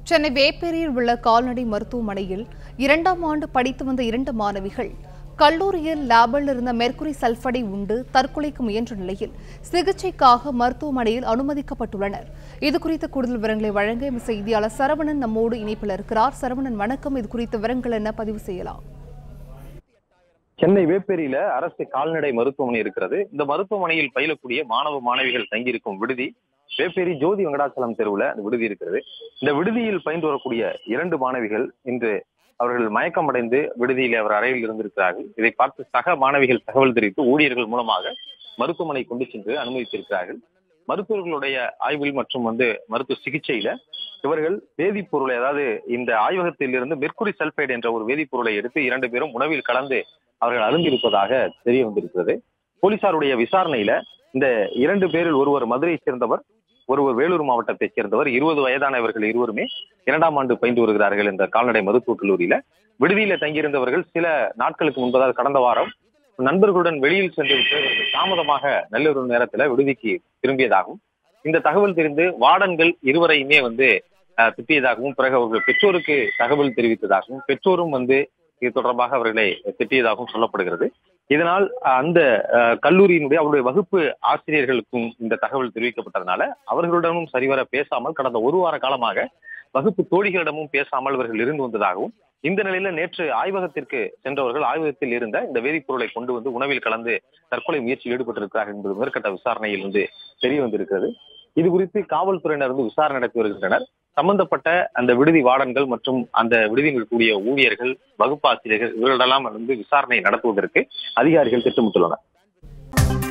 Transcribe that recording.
சென்னை வேப்பேரியில் உள்ள கால்நடை மருத்துவமனையில் இரண்டாம் ஆண்டு படித்து வந்த இரண்டு மாணவிகள் கல்லூரியில் லேபில் இருந்த மெர்க்குரி சல்படை உண்டு தற்கொலைக்கு முயன்ற நிலையில் சிகிச்சைக்காக மருத்துவமனையில் அனுமதிக்கப்பட்டுள்ளனர் இது குறித்த கூடுதல் விவரங்களை வழங்க எமது செய்தியாளர் சரவணன் நம்மோடு இணைப்பில் இருக்கிறார் சரவணன் வணக்கம் இது குறித்த விவரங்கள் என்ன பதிவு செய்யலாம் சென்னை வேப்பேரியில அரசு கால்நடை மருத்துவமனை இருக்கிறது இந்த மருத்துவமனையில் பயிலக்கூடிய மாணவ மாணவிகள் தங்கியிருக்கும் விடுதி வேப்பேரி ஜோதி வெங்கடாச்சலம் தெருவுல அந்த விடுதி இருக்கிறது இந்த விடுதியில் பயின்று வரக்கூடிய இரண்டு மாணவிகள் இன்று அவர்கள் மயக்கமடைந்து விடுதியில் அவர் அறையில் இருந்திருக்கிறார்கள் இதை பார்த்து சக மாணவிகள் தகவல் தெரிவித்து ஊழியர்கள் மூலமாக மருத்துவமனை கொண்டு சென்று அனுமதித்திருக்கிறார்கள் மருத்துவர்களுடைய ஆய்வில் மற்றும் வந்து மருத்துவ சிகிச்சையில இவர்கள் வேதிப்பொருளை அதாவது இந்த ஆய்வகத்தில் இருந்து மெர்க்குரி சல்பைடு என்ற ஒரு வேதிப்பொருளை எடுத்து இரண்டு பேரும் உணவில் கலந்து அவர்கள் அருந்திருப்பதாக தெரிய வந்திருக்கிறது போலீசாருடைய விசாரணையில இந்த இரண்டு பேரில் ஒருவர் மதுரையைச் சேர்ந்தவர் ஒருவர் வேலூர் மாவட்டத்தைச் சேர்ந்தவர் இருபது வயதானவர்கள் இருவருமே இரண்டாம் ஆண்டு பயின்று வருகிறார்கள் இந்த கால்நடை மருத்துவக் கல்லூரியில விடுதியில தங்கியிருந்தவர்கள் சில நாட்களுக்கு முன்பதாக கடந்த வாரம் நண்பர்களுடன் வெளியில் சென்று விட்டு இவர்கள் தாமதமாக நள்ளிரவு நேரத்துல விடுதிக்கு திரும்பியதாகவும் இந்த தகவல் தெரிந்து வார்டன்கள் இருவரையுமே வந்து அஹ், திட்டியதாகவும் பிறகு அவர்கள் பெற்றோருக்கு தகவல் தெரிவித்ததாகவும் பெற்றோரும் வந்து இது தொடர்பாக அவர்களை திட்டியதாகவும் சொல்லப்படுகிறது இதனால் அஹ், அந்த அஹ், கல்லூரியினுடைய அவருடைய வகுப்பு ஆசிரியர்களுக்கும் இந்த தகவல் தெரிவிக்கப்பட்டதனால அவர்களுடனும் சரிவர பேசாமல் கடந்த ஒரு வார காலமாக வகுப்பு தோழிகளிடமும் பேசாமல் இவர்கள் இருந்து வந்ததாகவும் இந்த நிலையில நேற்று ஆய்வகத்திற்கு சென்றவர்கள் ஆய்வகத்தில் இருந்த இந்த வேதிப்பொருளை கொண்டு வந்து உணவில் கலந்து தற்கொலை முயற்சியில் ஈடுபட்டிருக்கிறார்கள் என்பது முதற்கட்ட விசாரணையில் வந்து தெரிய வந்திருக்கிறது இது குறித்து காவல்துறையினர் வந்து விசாரணை நடத்தி வருகின்றனர் சம்பந்தப்பட்ட அந்த விடுதி வார்டன்கள் மற்றும் அந்த விடுதியில் இருக்கக்கூடிய ஊழியர்கள் வகுப்பாசிரியர்கள் இவர்களிடெல்லாம் வந்து விசாரணை நடத்துவதற்கு அதிகாரிகள் திட்டமிட்டுள்ளனர்